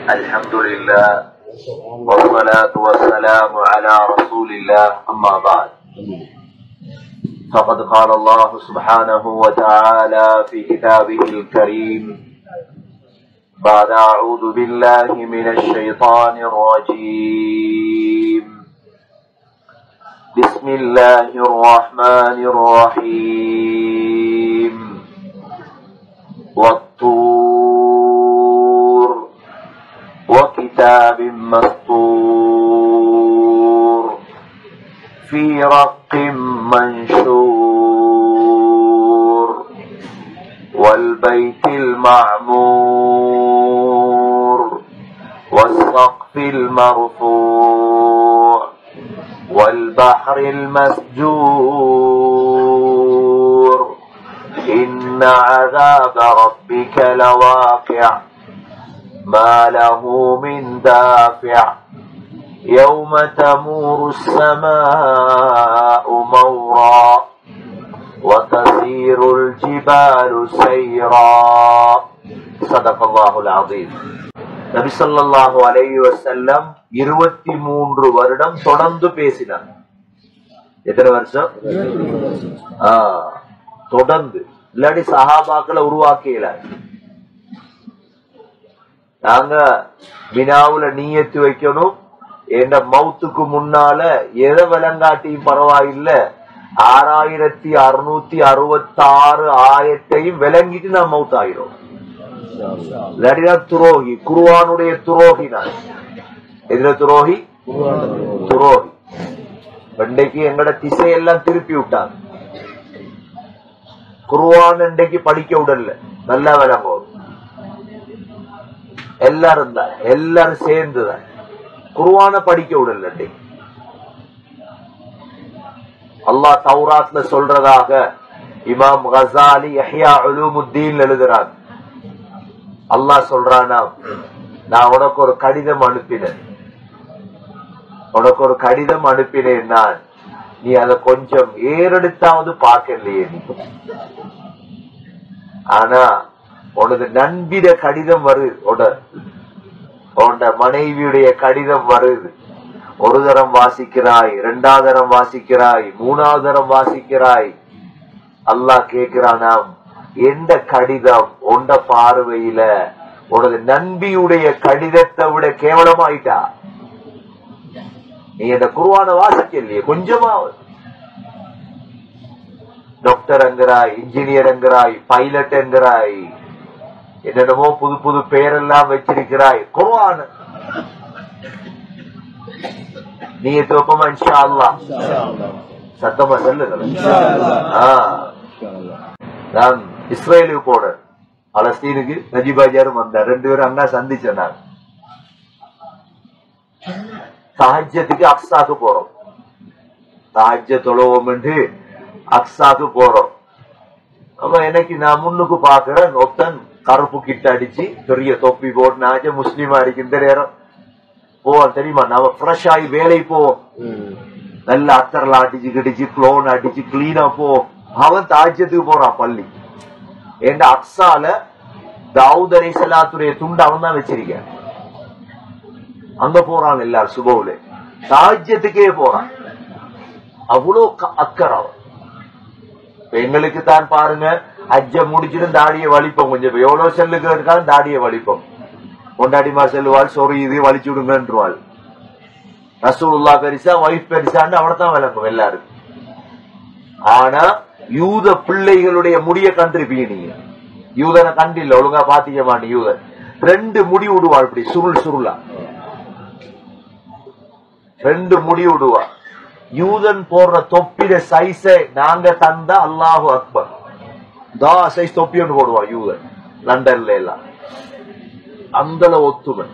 الحمد لله والصلاة والسلام على رسول الله أما بعد فقد قال الله سبحانه وتعالى في كتابه الكريم بعد أعوذ بالله من الشيطان الرجيم بسم الله الرحمن الرحيم والطور وكتاب مسطور في رق منشور والبيت المعمور والسقف المرفوع والبحر المسجور إن عذاب ربك لواقع ما له من دافع يوم تمور السماء مورا وتسير الجبال سيرا صدق الله العظيم நபி ஸல்லல்லாஹு அலைஹி வஸல்லம் இருபத்தி மூன்று வருடம் தொடர்ந்து பேசினார் எத்தனை வருஷம் ஆ, தொடர்ந்து இல்லாட்டி சஹாபாக்களை உருவாக்கல நாங்க வினாவுல நீயத்து வைக்கணும் என்ற மௌத்துக்கு முன்னால எதை விளங்காட்டியும் பரவாயில்ல ஆறாயிரத்தி அறுநூத்தி அறுபத்தாறு ஆயத்தையும் விளங்கிட்டு நான் மவுத் ஆயிரும் இல்லாட்டினா துரோகி குருவானுடைய துரோகி நான் எதுல துரோகி துரோகி இன்றைக்கு எங்கட திசையெல்லாம் திருப்பி விட்டாங்க குருவான் இன்றைக்கு படிக்க விடல நல்லா விளங்கும் எல்லாரும் தான் எல்லாரும் சேர்ந்துதான் குருவான படிக்க விடல இன்றைக்கு அல்லாஹ் தௌராத்ல சொல்றதாக இமாம் கசாலி யஹ்யா உலூமுத்தீன் எழுதுறாங்க அல்லாஹ் சொல்றானா நான் உனக்கு ஒரு கடிதம் அனுப்பினேன் உனக்கு ஒரு கடிதம் அனுப்பினேன் நான் நீ அதை கொஞ்சம் ஏறெடுத்தாவது பார்க்கலையே நீ ஆனா உனது நண்பிட கடிதம் வருது உட உன்னோட மனைவியுடைய கடிதம் வருது ஒரு தரம் வாசிக்கிறாய் இரண்டாவது தரம் வாசிக்கிறாய் மூணாவது தரம் வாசிக்கிறாய் அல்லாஹ் கேட்கிறானாம் எந்த கடிதம் உண்ட பார்வையில உனது நண்பியுடைய கடிதத்தை விட கேவலமாயிட்டா நீ இந்த குருவான வாசிக்கலையே கொஞ்சமாவது டாக்டர் என்கிறாய் இன்ஜினியர் என்கிறாய் பைலட் என்கிறாய் என்னென்னமோ புது புது பேரெல்லாம் வச்சிருக்கிறாய் குர்ஆன் நீ தோப்பமா இன்ஷா அல்லாஹ் சத்தமா சொல்லுங்க ஆ. நான் இஸ்ரேலுக்கு போனேன் பலஸ்தீனுக்கு நஜிபாஜாரும் வந்தார் ரெண்டு பேரும் அண்ணா சந்திச்சேன் சாஹ்யத்துக்கு அக்ஸாக்கு போறோம் சாஹ்ய தொழுவோம் என்று அக்ஸாக்கு போறோம் அப்ப எனக்கு நான் முன்னுக்கு பாக்குறேன் ஒருத்தன் கருப்பு கிட்ட அடிச்சு பெரிய தொப்பி போட்டு முஸ்லீமா இருக்கு இந்த நேரம் போவோம் தெரியுமா நாம ஃப்ரெஷ் ஆகி வேலை போவோம் நல்ல அத்தரெல்லாம் அடிச்சு கிடிச்சு குளோன் அடிச்சு கிளீனா போவோம் அவன் தாஜ்யத்துக்கு போறான் பள்ளி என் அக்ஸால தாவூத் அலை சலாத்துடைய துண்டு அவன் தான் வச்சிருக்கேன் அங்க போறான் எல்லாரும் சுபவுல தாஜ்யத்துக்கே போறான் அவ்வளோ க- அக்கறை அவன் இப்ப எங்களுக்கு தான் பாருங்க அஜ்ஜ முடிச்சுட்டு தாடியை வலிப்போம் கொஞ்சம் இப்ப எவ்வளவு செல்லுக்கு இருக்காலும் தாடியை வலிப்போம் கொண்டாடிமா செல்லுவாள் சொறி இது வலிச்சு விடுங்கன்றவாள் ரசூலுல்லா பெருசா ஒய்ஃப் பெருசான்னு அவனைத்தான் விளங்கும் எல்லாருக்கும் ஆனா யூத பிள்ளைகளுடைய முடிய கண்டிருப்பீங்க நீங்க யூதனை கண்டில்ல ஒழுங்கா பாத்தீங்க மாட்டீங்க யூதன் ரெண்டு முடி விடுவாள் இப்படி சுருள் சுருளா ரெண்டு முடி விடுவா யூதன் போடுற தொப்பிட சைஸை நாங்க தந்தா அல்லாஹு அக்பர் தா சைஸ் தொப்பி ஒன்று போடுவா யூதன் லண்டன்ல எல்லாம் அந்தல ஒத்துமை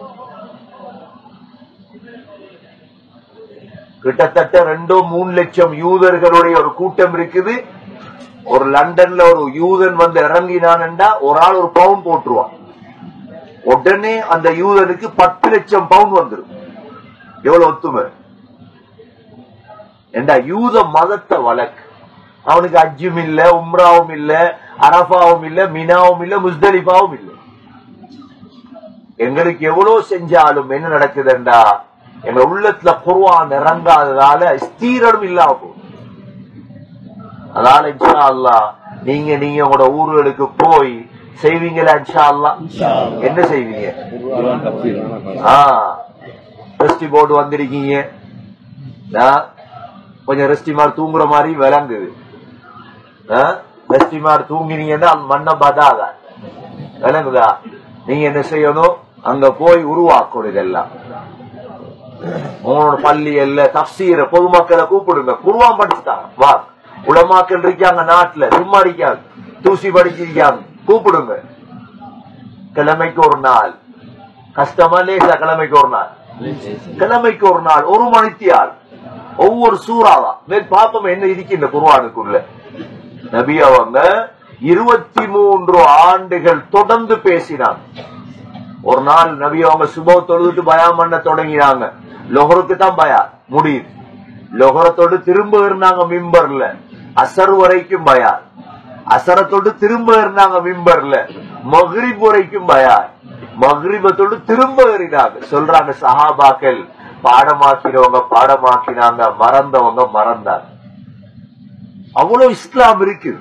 கிட்டத்தட்ட ரெண்டோ மூணு லட்சம் யூதர்களுடைய ஒரு கூட்டம் இருக்குது ஒரு லண்டன்ல ஒரு யூதன் வந்து இறங்கினான்டா ஒரு ஆள் ஒரு பவுன் போட்டுருவான் உடனே அந்த யூதனுக்கு பத்து லட்சம் பவுன் வந்துடும் எவ்வளவு ஒத்துமை ஏண்டா யூத மதத்தை வழக்கு அவனுக்கு அஜ்ஜும் இல்ல உம்ராவும் இல்ல அரபாவும் இல்ல மினாவும் இல்ல முஸ்தலிஃபாவும் இல்ல எங்களுக்கு எவ்வளவு செஞ்சாலும் என்ன நடக்குதுண்டா எங்க உள்ளத்துல குர்ஆன் இறங்காததால ஸ்தீரனும் இல்லாம போகுது அதனால இன்ஷா அல்லாஹ் நீங்க நீங்க உங்களோட ஊர்களுக்கு போய் செய்வீங்களா இன்ஷா அல்லாஹ் என்ன செய்வீங்க ஆ ரெஸ்டி போர்டு வந்திருக்கீங்க நான் கொஞ்சம் ரெஸ்டி மாதிரி தூங்குற மாதிரி விளங்குது ரெஸ்டி மாதிரி தூங்கினீங்கன்னா அந்த மண்ணை பதாத விளங்குதா நீங்க என்ன செய்யணும் அங்க போய் உருவாக்கணும் இதெல்லாம் உங்களோட பள்ளி எல்ல தப்சீர பொதுமக்களை கூப்பிடுங்க குருவான் படிச்சுட்டாங்க வா உலமாக்கள் இருக்காங்க நாட்டுல சும்மா இருக்காங்க தூசி படிச்சிருக்காங்க கூப்பிடுங்க கிழமைக்கு ஒரு நாள் கஷ்டமா லேசா கிழமைக்கு ஒரு நாள் கிழமைக்கு ஒரு நாள் ஒரு மணித்தியால் ஒவ்வொரு சூறாவா மேல் பாப்போம் என்ன இருக்கு இந்த குர்ஆனுக்குள்ள நபி அவங்க இருபத்தி மூன்று ஆண்டுகள் தொடர்ந்து பேசினாங்க ஒரு நாள் நபி அவங்க சுப தொழுதுட்டு பயம் பண்ண தொடங்கினாங்க லொஹருக்கு தான் பயா முடியுது லொஹரத்தோடு திரும்ப இருந்தாங்க மிம்பர்ல அசர் வரைக்கும் பயா அசரத்தோடு திரும்ப இருந்தாங்க மிம்பர்ல மஹ்ரிப் வரைக்கும் பயா மஹ்ரிபத்தோடு திரும்ப ஏறினாங்க சொல்றாங்க சஹாபாக்கள் பாடமாக்கினவங்க பாடமாக்கினாங்க மறந்தவங்க மறந்தாங்க அவ்வளவு இஸ்லாம் இருக்கு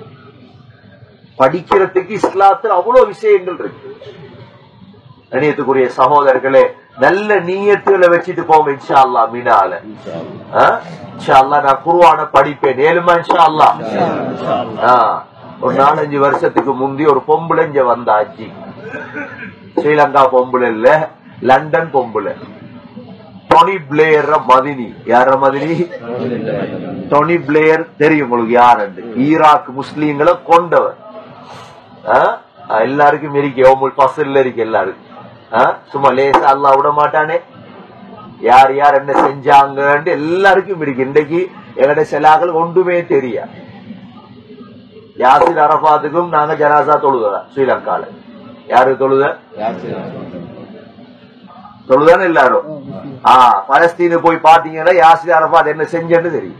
படிக்கிறதுக்கு இஸ்லாத்துல அவ்வளவு விஷயங்கள் இருக்கு கணியத்துக்குரிய சகோதரர்களே நல்ல நீயத்துகளை வச்சுட்டு போங்க இன்ஷா அல்லா மீனால ஆ? இன்ஷா அல்லா நான் குருவான படிப்பேன் ஏழுமா இன்ஷா அல்லா ஆ. ஒரு நாலஞ்சு வருஷத்துக்கு முந்தி ஒரு பொம்பளை இங்க வந்தாச்சு ஸ்ரீலங்கா பொம்பளை இல்ல லண்டன் பொம்பளை டொனி பிளேயர் மதினி யார மதினி டொனி பிளேயர் தெரியும் உங்களுக்கு யாருன்னு ஈராக் முஸ்லீம்களை கொண்டவர் ஆ? எல்லாருக்கும் இருக்கு ஓமுல் பசல்ல இருக்கு எல்லாருக்கும் ஆ? சும்மா லேசா அல்லா விட மாட்டானே யார் யார் என்ன செஞ்சாங்கன்னு எல்லாருக்கும் இருக்கு இன்றைக்கு எங்கட செலாக்கள் ஒன்றுமே தெரியா யாசிர் அரபாத்துக்கும் நாங்க ஜனாசா தொழுதா ஸ்ரீலங்கால யாரு தொழுத தொழுதானே எல்லாரும் ஆ பலஸ்தீனு போய் பாத்தீங்கன்னா யாசிர் அரபாத் என்ன செஞ்சேன்னு தெரியும்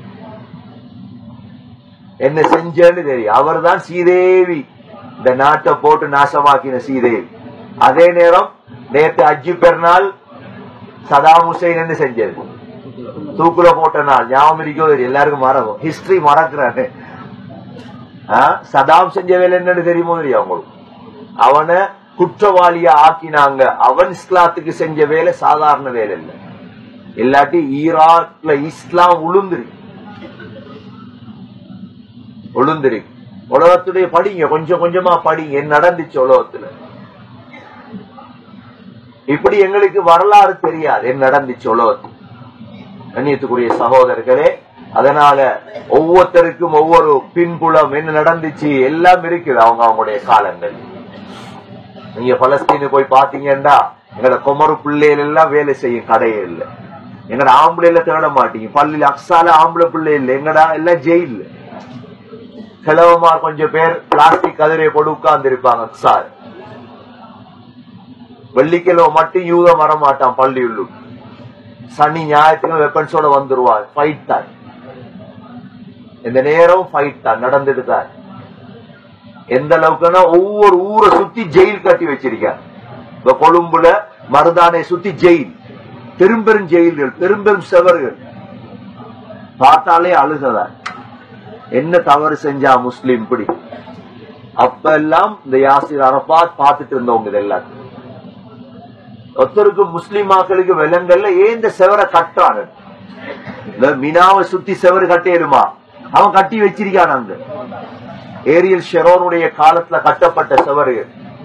என்ன செஞ்சேன்னு தெரியும் அவர்தான் சீதேவி இந்த நாட்டை போட்டு நாசமாக்கின சீதேவி அதே நேரம் நேத்து அஜி பெருநாள் சதாம் ஹுசைன் என்ன செஞ்சது தூக்குல போட்ட நாள் ஞாபகம் இருக்கோ தெரியும் எல்லாருக்கும் மறக்கும் ஹிஸ்டரி மறக்கிறானே ஆ, சதாம் செஞ்ச வேலை என்னன்னு தெரியுமோ தெரியும் அவங்களுக்கு அவனை குற்றவாளியா ஆக்கினாங்க அவன் இஸ்லாத்துக்கு செஞ்ச வேலை சாதாரண வேலை இல்லை இல்லாட்டி ஈராக்ல இஸ்லாம் உளுந்துரு உளுந்துரு உலகத்துடைய படிங்க கொஞ்சம் கொஞ்சமா படிங்க என்ன நடந்துச்சு உலகத்துல இப்படி எங்களுக்கு வரலாறு தெரியாது என்ன நடந்துச்சு உலகத்துல கண்ணியத்துக்குரிய சகோதரர்களே அதனால ஒவ்வொருத்தருக்கும் ஒவ்வொரு பின்புலம் என்ன நடந்துச்சு எல்லாம் இருக்குது அவங்க அவங்களுடைய காலங்கள் நீங்க பலஸ்தீனு போய் பாத்தீங்கன்னா எங்கட குமரு பிள்ளைகள் எல்லாம் வேலை செய்யும் கடையே இல்ல எங்கட ஆம்பளைல தேட மாட்டீங்க பள்ளியில அக்ஸால ஆம்பளை பிள்ளை இல்ல எங்கடா எல்லாம் ஜெயில்ல கிழவமா கொஞ்சம் பேர் பிளாஸ்டிக் கதிரை போட்டு உட்கார்ந்து இருப்பாங்க அக்ஸால் வெள்ளிக்கிழமை மட்டும் யூதம் வர மாட்டான் பள்ளியுள்ளும் சனி ஞாயிற்றுக்கிழமை வெப்பன்ஸோட வந்துருவார் ஃபைட் தான் இந்த நேரம் ஃபைட் தான் நடந்துட்டு தான் எந்த அளவுக்குன்னா ஒவ்வொரு ஊரை சுத்தி ஜெயில் கட்டி வச்சிருக்காங்க இப்ப கொழும்புல மருதானை சுத்தி ஜெயில் பெரும்பெரும் ஜெயில்கள் பெரும்பெரும் செவர்கள் பார்த்தாலே அழுகதான் என்ன தவறு செஞ்சா முஸ்லிம் இப்படி அப்ப எல்லாம் இந்த யாசிர் அரபாத் பார்த்துட்டு இருந்தவங்க இது எல்லாத்தையும் ஒருத்தருக்கு முஸ்லிம் மக்களுக்கு விலங்கல்ல ஏன் இந்த செவரை கட்டான இந்த மினாவை சுத்தி செவரு கட்டிடுமா அவன் கட்டி வச்சிருக்கான் அங்க ஏரியல் ஷெரோனுடைய காலத்துல கட்டப்பட்ட செவரு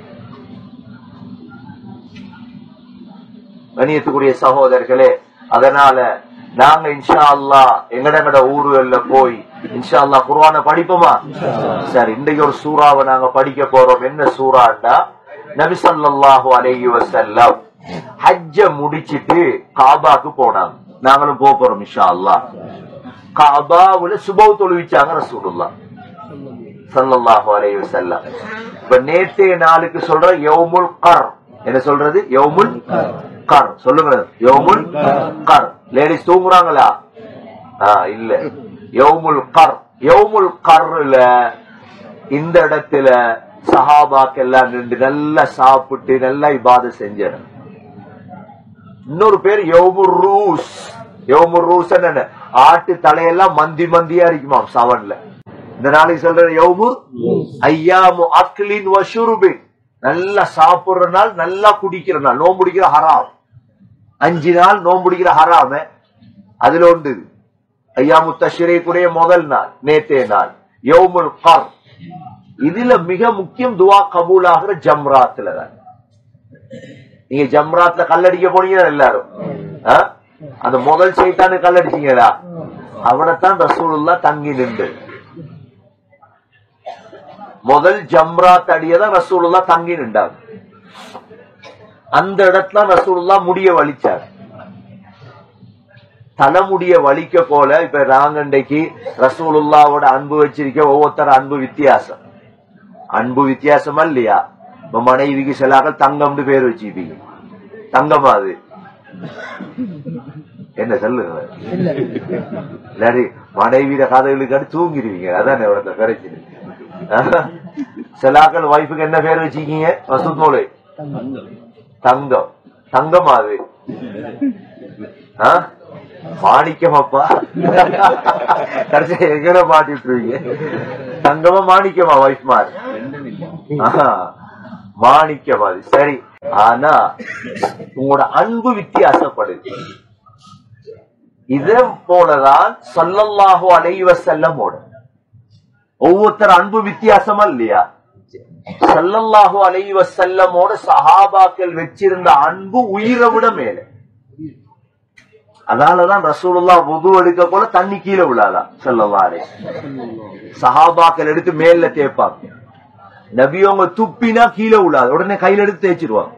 கணியத்துக்குரிய சகோதரர்களே அதனால நாங்க இன்ஷா அல்லா எங்கடங்கட ஊர்கள்ல போய் இன்ஷா அல்லா குர்ஆன படிப்போமா சரி இன்றைக்கு ஒரு சூறாவை நாங்க படிக்க போறோம் என்ன சூறாண்டா நபி ஸல்லல்லாஹு அலைஹி வஸல்லம் ஹஜ்ஜ முடிச்சிட்டு காபாக்கு போனாங்க நாங்களும் போக போறோம் இன்ஷா அல்லாஹ் காபாவுல சுபவ் தொழுவிச்சாங்க ரசூலுல்லாஹ் ஸல்லல்லாஹு அலைஹி வஸல்லம் இப்ப நேற்றைய நாளுக்கு சொல்ற யௌமுல் கர் என்ன சொல்றது யௌமுல் கர் சொல்லுங்க யௌமுல் கர் லேடிஸ் தூங்குறாங்களா ஆ இல்ல யௌமுல் கர் யௌமுல் கர்ல இந்த இடத்துல சஹாபாக்கெல்லாம் நின்று நல்லா சாப்பிட்டு நல்லா இபாத செஞ்ச இடம் இன்னொரு பேர் யோமுர் ரூஸ் யோமுர் ரூஸ் என்ன ஆட்டு தலையெல்லாம் மந்தி மந்தியா இருக்குமாம் சவன்ல இந்த நாளைக்கு சொல்ற யௌமுர் ஐயாமு அக்லின் வஷுருபின் நல்லா சாப்பிடுற நாள் நல்லா குடிக்கிற நாள் நோம்புடிக்கிற ஹராம் அஞ்சு நாள் நோம்புடிக்கிற ஹராம அதுல உண்டு இது. ஐயாமு தஷ்ரீக்குடைய முதல் நாள் நேத்தே நாள் யௌமுல் கர் இதுல மிக முக்கியம் துவா கபூல் ஆகிற ஜம்ராத்துல தான் நீங்க ஜம்ராத்ல கல்லடிக்க போனீங்க எல்லாரும் ஆ? அந்த முதல் சைத்தானு கல்லடிச்சீங்களா அவனைத்தான் ரசூலுல்லா தங்கி நின்று முதல் ஜம்ராத் அடியதான் ரசூலுல்லா தங்கி நின்றாங்க அந்த இடத்துல ரசூலுல்லா முடிய வலிச்சார் தலைமுடிய வலிக்க போல இப்ப ராங்கண்டைக்கு ரசூலுல்லாவோட அன்பு வச்சிருக்க ஒவ்வொருத்தர் அன்பு வித்தியாசம் அன்பு வித்தியாசமா இல்லையா இப்ப மனைவிக்கு சிலாக்கள் தங்கம்னு பேர் வச்சுப்பீங்க தங்கமா அது என்ன சொல்லுங்க இல்லாடி மனைவியில கதைகளுக்கு அடுத்து தூங்கிடுவீங்க அதான் இவரத்தை கிடைச்சிது சிலாக்கள் வைஃபுக்கு என்ன பேர் வச்சிருக்கீங்க மசூத் மோலை தங்கம் தங்கமா அது ஆ? மாணிக்கம் அப்பா கடைசி எங்கட மாட்டிட்டுருவீங்க தங்கமா மாணிக்கமா வைஃப் மாறு ஆஹா, மாணிக்கம் அது சரி ஆனா உங்களோட அன்பு வித்தியாசப்படுது இதே போலதான் சொல்லல்லாஹு அலைவ செல்லமோட ஒவ்வொருத்தர் அன்பு வித்தியாசமா இல்லையா சல்லல்லாஹு அலைவ செல்லமோட சஹாபாக்கள் வச்சிருந்த அன்பு உயிரை விட மேல அதனாலதான் ரசூலுல்லா உது எடுக்க போல தண்ணி கீழே விழாதான் சல்லல்லா அலை சஹாபாக்கள் எடுத்து மேல தேய்ப்பாங்க நபியவங்க துப்பினா கீழே விழாது உடனே கையில எடுத்து தேய்ச்சிருவாங்க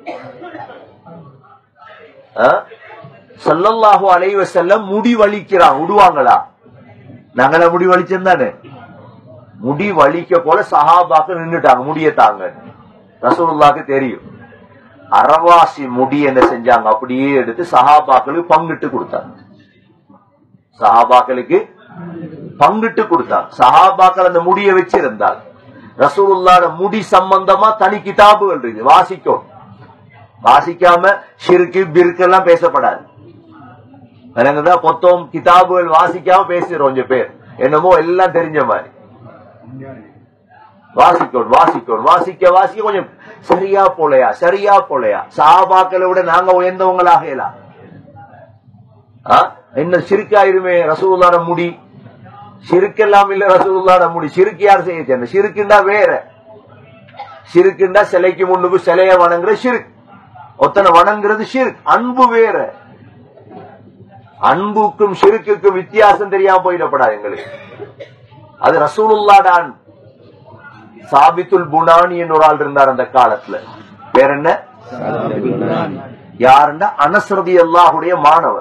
ஆ? ஸல்லல்லாஹு அலைஹி வஸல்லம் முடி வலிக்கிறான் விடுவாங்களா நாங்கள முடி வலிச்சிருந்தானே முடி வலிக்க போல சஹாபாக்கள் நின்னுட்டாங்க முடிய தாங்க ரசூலுல்லாஹ்க்கு தெரியும் அரவாசி முடி என்ன செஞ்சாங்க அப்படியே எடுத்து சஹாபாக்களுக்கு பங்கிட்டு கொடுத்தாங்க சஹாபாக்களுக்கு பங்கிட்டு கொடுத்தாங்க சஹாபாக்கள் அந்த முடியை வச்சிருந்தாங்க ரசூலுல்லாஹ்ட முடி சம்பந்தமா தனி கிதாபுகள் இருக்கு வாசிக்கும் வாசிக்காம ஷிருக்கு பிற்கு எல்லாம் பேசப்படாது எனக்குதான் பொத்தம் கிதாபுகள் வாசிக்காம பேசுறோம் கொஞ்சம் பேர் என்னமோ எல்லாம் தெரிஞ்ச மாதிரி வாசிக்கணும் வாசிக்கணும் வாசிக்க வாசிக்க கொஞ்சம் சரியா போலையா சரியா போலையா சாபாக்களை விட நாங்க உயர்ந்தவங்களாக இயலாம். ஆ? என்ன சிறுக்காயிருமே ரசூலுல்லாட முடி சிறுக்கெல்லாம் இல்ல ரசூலுல்லாட முடி சிறுக்கு யார் செய்ய சேர்ந்த சிறுக்குண்டா வேற சிறுக்குண்டா சிலைக்கு முன்னுக்கு சிலைய வணங்குற சிறுக் ஒத்தனை வணங்குறது சிறுக் அன்பு வேற அன்புக்கும் சிறுக்குக்கும் வித்தியாசம் தெரியாம போயிடப்படாது எங்களுக்கு அது ரசூலுல்லாட அன்பு சாபித்துல் புனானி என்று ஒரு ஆள் இருந்தார் அந்த காலத்துல பேர் என்ன யாருன்னா அனஸ்ரதி அல்லாஹுடைய மாணவர்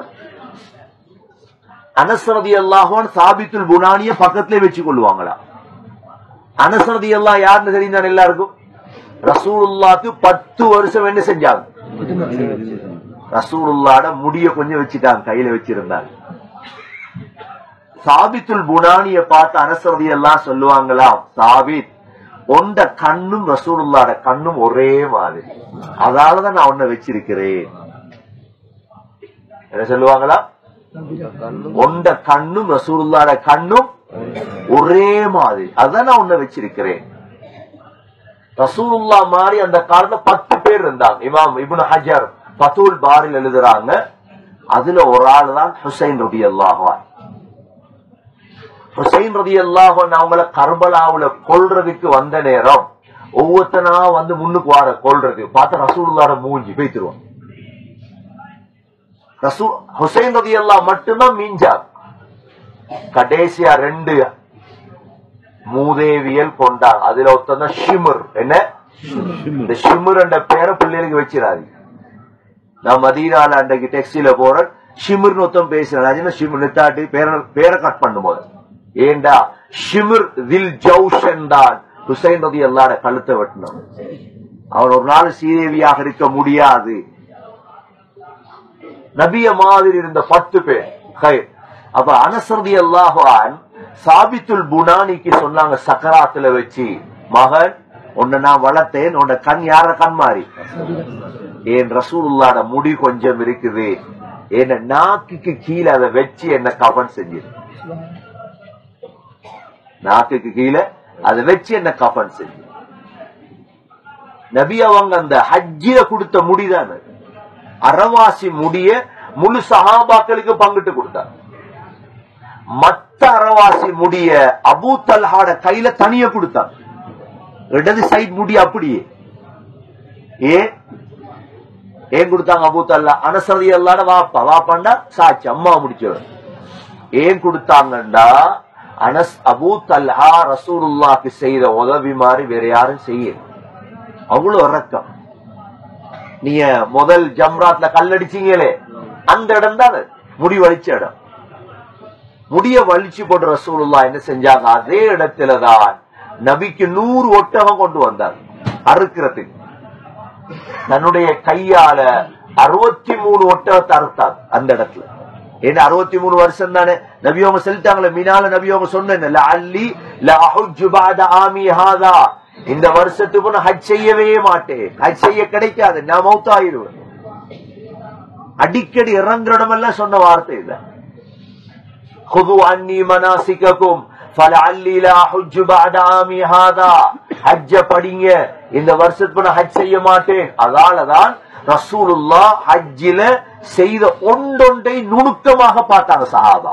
அனஸ்ரதி அல்லாஹுவான் சாபித்துல் புனானிய பக்கத்திலே வச்சு கொள்வாங்களா அனஸ்ரதி அல்லாஹ் யாருன்னு தெரியுதான் எல்லாருக்கும் ரசூலுல்லாக்கு பத்து வருஷம் என்ன செஞ்சாங்க ரசூலுல்லாட முடிய கொஞ்சம் வச்சுட்டாங்க கையில வச்சிருந்தாங்க சாபித்துல் புனானிய பார்த்து அனசரதி எல்லாம் சொல்லுவாங்களாம் சாபித் உண்ட கண்ணும் ரசூலுல்லாட கண்ணும் ஒரே மாதிரி அதாலதான் நான் உன்னை வச்சிருக்கிறேன் என்ன சொல்லுவாங்களா உண்ட கண்ணும் ரசூலுல்லாட கண்ணும் ஒரே மாதிரி அதான் நான் உன்னை வச்சிருக்கிறேன் ரசூலுல்லா மாதிரி அந்த காலத்துல பத்து பேர் இருந்தாங்க இமாம் இப்னு ஹஜர் பத்தூல் பாரில் எழுதுறாங்க அதுல ஒரு ஆள் தான் ஹுசைன் ரபி அல்லாஹான் ஹுசைன் ரதி அல்லாஹன் அவங்கள கர்பலாவுல கொல்றதுக்கு வந்த நேரம் ஒவ்வொருத்தனா வந்து முன்னுக்கு வார கொல்றது பார்த்தா ரசூலுல்லாட மூஞ்சி பேத்துருவான் ரசூ ஹுசைன் ரதி அல்லா மட்டும்தான் மீஞ்சார் கடைசியா ரெண்டு மூதேவியல் கொண்டாங்க அதுல ஒருத்தன் ஷிமுர் என்ன இந்த ஷிமுர் என்ற பேரை பிள்ளைகளுக்கு வச்சிடாது நான் மதீனால அன்றைக்கு டெக்ஸ்டைல போறேன் ஷிமுர்னு ஒருத்தன் பேசுறேன் ஷிமுர் நித்தாட்டி பேரை பேரை கட் பண்ணும்போது ஏண்டா ஷிமிர் தில் ஜவுஷன் தான் ஹுசைன் ரதி அல்லாட கழுத்தை வெட்டினான் அவன் ஒரு நாள் சீதேவியாக இருக்க முடியாது நபிய மாதிரி இருந்த பத்து பேர் ஹை. அப்ப அனசரதி அல்லாஹான் சாபித்துல் புனானிக்கு சொன்னாங்க சக்கராத்துல வச்சு மகன் உன்னை நான் வளர்த்தேன் உன்னை கண் யார கண் மாறி என் ரசூலுல்லாட முடி கொஞ்சம் இருக்குது என்ன நாக்குக்கு கீழே அதை வச்சு என்ன கவன் செஞ்சிரு நாக்குக்கு கீழே அதை வச்சு என்ன கஃன் செஞ்சு நபி அவங்க அந்த ஹஜ்ஜில கொடுத்த முடிதான் அது. அறவாசி முடிய முழு சஹாபாக்களுக்கு பங்கிட்டு கொடுத்தார் மத்த அறவாசி முடிய அபூ தல்ஹாட கையில தனிய கொடுத்தார் இடது சைடு முடி அப்படியே ஏன் ஏன் கொடுத்தாங்க அபூ தல்லா அனசரதி எல்லாட வாப்பா வாப்பாண்டா சாட்சி அம்மா முடிச்சவர் ஏன் கொடுத்தாங்கண்டா அனஸ் அபூ தல்ஹா ரசூலுல்லாஹ்க்கு செய்த உதவி மாதிரி வேற யாரும் செய்யல அவ்வளவு இறக்கம் நீங்க முதல் ஜம்ராத்ல கல்லடிச்சீங்களே அந்த இடம் தான் முடி வலிச்ச இடம் முடிய வலிச்சு போட்டு ரசூலுல்லா என்ன செஞ்சாங்க அதே இடத்துலதான் நபிக்கு நூறு ஒட்டகம் கொண்டு வந்தார் அறுக்கிறதுக்கு தன்னுடைய கையால அறுபத்தி மூணு ஒட்டகத்தை அறுத்தார் அந்த இடத்துல ஏன்னா அறுபத்தி மூணு வருஷம் தானே நபியவங்க செலுத்தாங்களே மீனால நபியவங்க சொன்னேன் அல்லி ஆமி ஹாதா இந்த வருஷத்துக்கு நான் ஹஜ் செய்யவே மாட்டேன் ஹஜ் செய்ய கிடைக்காது நான் மௌத்தாயிருவேன் அடிக்கடி இறங்குற இடமெல்லாம் சொன்ன வார்த்தை இல்ல خذوا عني مناسككم فلعلي لا احج بعد عامي هذا ஹஜ்ஜ படிங்க இந்த வருஷத்துக்கு நான் ஹஜ் செய்ய மாட்டேன் அதாலதான் ரசூலுல்லா ஹஜ்ஜில செய்த ஒன்றொன்றை நுணுக்கமாக பார்த்தாங்க சஹாபா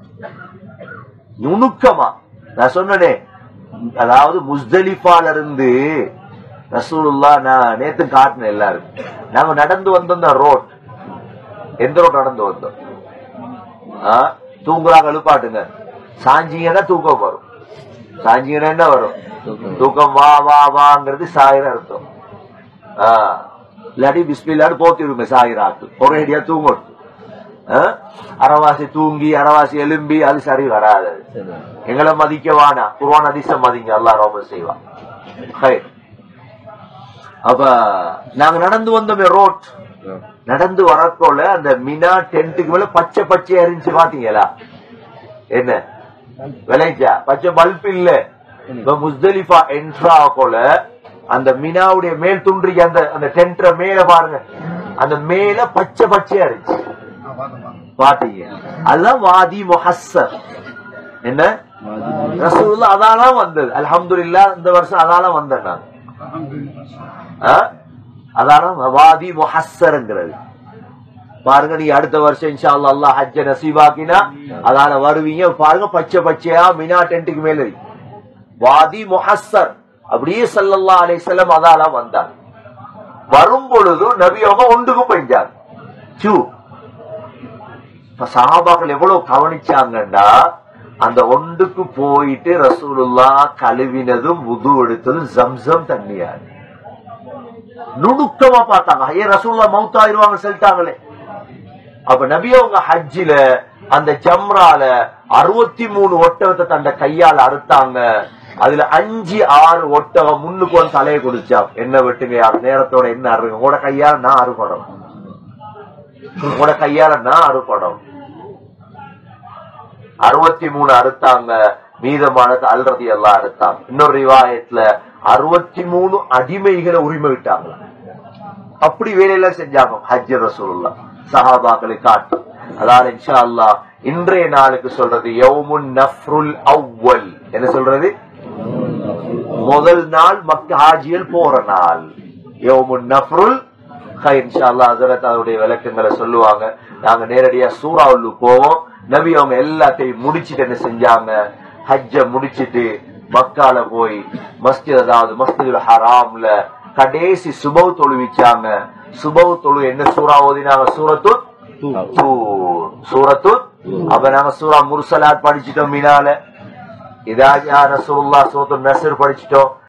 நுணுக்கமா நான் சொன்னனே அதாவது முஸ்தலிஃபால இருந்து ரசூலுல்லா நான் நேத்து காட்டினேன் எல்லாரும் நாங்க நடந்து வந்தோம் ரோட் எந்த ரோட் நடந்து வந்தோம் ஆ, தூங்குறாங்க எழுப்பாட்டுங்க சாஞ்சிங்கன்னா தூக்கம் வரும் சாஞ்சிங்கன்னா என்ன வரும் தூக்கம் வா வா வாங்கிறது சாயிரம் அர்த்தம் ஆ, இல்லாட்டி பிஸ்மில்லான்னு போத்திடுங்க சாயிராக்கு ஒரேடியா தூங்கணும் ஆ? அறவாசி தூங்கி அறவாசி எலும்பி அது சரி வராது எங்களை மதிக்க வானா குர்வான் அதிசம் மதிங்க அல்லாஹ் ரொம்ப செய்வான் ஹை. அப்ப நாங்க நடந்து வந்தோமே ரோட் நடந்து வரக்கோல அந்த மினா டென்ட்டுக்கு மேல பச்சை பச்சையா இருந்துச்சு பாத்தீங்களா என்ன விளைச்சா பச்சை பல்ப் இல்ல இப்ப முஸ்தலிஃபா என்ட்ரா போல அந்த மினாவுடைய மேல் துன்றிக்கு அந்த அந்த டென்ட்ர மேல பாருங்க அந்த மேல பச்சை பச்சையா இருந்துச்சு பாத்தீங்க அதுதான் வாதி முஹஸ்ஸர் என்ன ரசூலுல்லாஹ் அதாலாம் வந்தது அல்ஹம்துலில்லாஹ் இந்த வருஷம் அதாலாம் வந்தேன் நான் ஆ? அதான வாதி முஹஸ்ஸர்ங்கிறது பாருங்க நீ அடுத்த வருஷம் இன்ஷா அல்லாஹ் அல்லாஹ் ஹஜ்ஜ நசீபாக்கினா அதால வருவீங்க பாருங்க பச்சை பச்சையா மினா டென்ட்டுக்கு மேல இருக்கு. வாதி முஹஸ்ஸர் அப்படியே ஸல்லல்லாஹு அலைஹி வஸல்லம் அதால வந்தார் வரும் பொழுது நபி அவங்க ஒன்றுக்கு பெஞ்சார் சூ இப்ப சஹாபாக்கள் எவ்வளவு கவனிச்சாங்கன்னா அந்த ஒன்றுக்கு போயிட்டு ரசூலுல்லா கழுவினதும் உது எடுத்ததும் ஜம்சம் தண்ணியாரு நுணுக்கமா பார்த்தாங்க ஏன் ரசூல்லா மவுத்தாயிருவாங்க சொல்லிட்டாங்களே அப்ப நபி அவங்க ஹஜ்ஜில அந்த ஜம்ரால அறுபத்தி மூணு ஒட்டகத்தை தந்த கையால அறுத்தாங்க அதுல அஞ்சு ஆறு ஒட்டகம் முன்னுக்கு வந்து தலையை குடிச்சா என்ன வெட்டுங்க யார் நேரத்தோட என்ன அறுங்க உங்களோட கையால நான் அறுபடம் உங்களோட கையால நான் அறுபடம் அறுபத்தி மூணு அறுத்தாங்க மீதமானது அல்றதி எல்லாம் அறுத்தாங்க இன்னொரு ரிவாயத்துல அறுபத்தி மூணு அடிமைகளை உரிமை விட்டாங்க அப்படி வேலையெல்லாம் செஞ்சாங்க ஹஜ் ரசூலுல்லா சஹாபாக்களை காட்டு அதாவது இன்ஷா அல்லாஹ் இன்றைய நாளுக்கு சொல்றது யௌமுன் நஃப்ருல் அவ்வல் என்ன சொல்றது முதல் நாள் மக்க ஹாஜியல் போற நாள் யௌமுன் நஃப்ருல் ஹை இன்ஷா அல்லாஹ் ஹஸரத் அதோடைய விளக்கங்களை சொல்லுவாங்க நாங்க நேரடியா சூறாவுல்லு போவோம் நபி அவங்க எல்லாத்தையும் முடிச்சிட்டு என்ன செஞ்சாங்க ஹஜ்ஜ முடிச்சிட்டு மக்கால போய் மஸ்ஜித் அதாவது மஸ்ஜிதுல் ஹராம்ல கடைசி சுபவ் தொழுவிச்சாங்க சுபவ் தொழு என்ன சூறா ஓதினாங்க சூரத்து சூரத்து அப்ப நாங்க சூரா முர்சலாத் படிச்சிட்டோம் மீனால இதாஜா நசூல்லா சூரத்து நசர் படிச்சிட்டோம்